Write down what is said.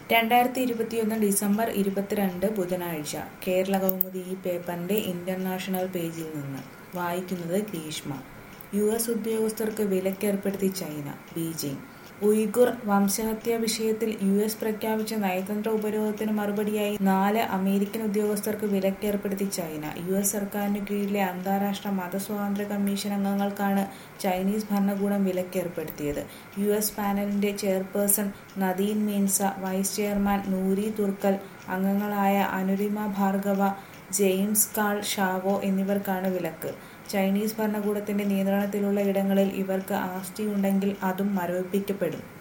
രണ്ടായിരത്തി ഇരുപത്തിയൊന്ന് ഡിസംബർ ഇരുപത്തിരണ്ട് ബുധനാഴ്ച കേരള കൗമുദി ഈ പേപ്പറിന്റെ ഇന്റർനാഷണൽ പേജിൽ നിന്ന് വായിക്കുന്നത് ഗ്രീഷ്മ യു എസ് ഉദ്യോഗസ്ഥർക്ക് വിലക്കേർപ്പെടുത്തി ചൈന ബീജിംഗ് ഉയ്ഗുർ വംശഹത്യാ വിഷയത്തിൽ യു എസ് പ്രഖ്യാപിച്ച നയതന്ത്ര ഉപരോധത്തിന് മറുപടിയായി നാല് അമേരിക്കൻ ഉദ്യോഗസ്ഥർക്ക് വിലക്കേർപ്പെടുത്തി ചൈന യു എസ് സർക്കാരിന് കീഴിലെ അന്താരാഷ്ട്ര മതസ്വാതന്ത്ര്യ കമ്മീഷൻ അംഗങ്ങൾക്കാണ് ചൈനീസ് ഭരണകൂടം വിലക്കേർപ്പെടുത്തിയത് യു എസ് പാനലിന്റെ chairperson Nadine Maenza vice chairman Nury Turkel അംഗങ്ങളായ അനുരിമ ഭാർഗവ ജെയിംസ് കാൾ ഷാവോ എന്നിവർക്കാണ് വിലക്ക് ചൈനീസ് ഭരണകൂടത്തിന്റെ നിയന്ത്രണത്തിലുള്ള ഇടങ്ങളിൽ ഇവർക്ക് ആസ്തിയുണ്ടെങ്കിൽ അതും മരവിപ്പിക്കപ്പെടും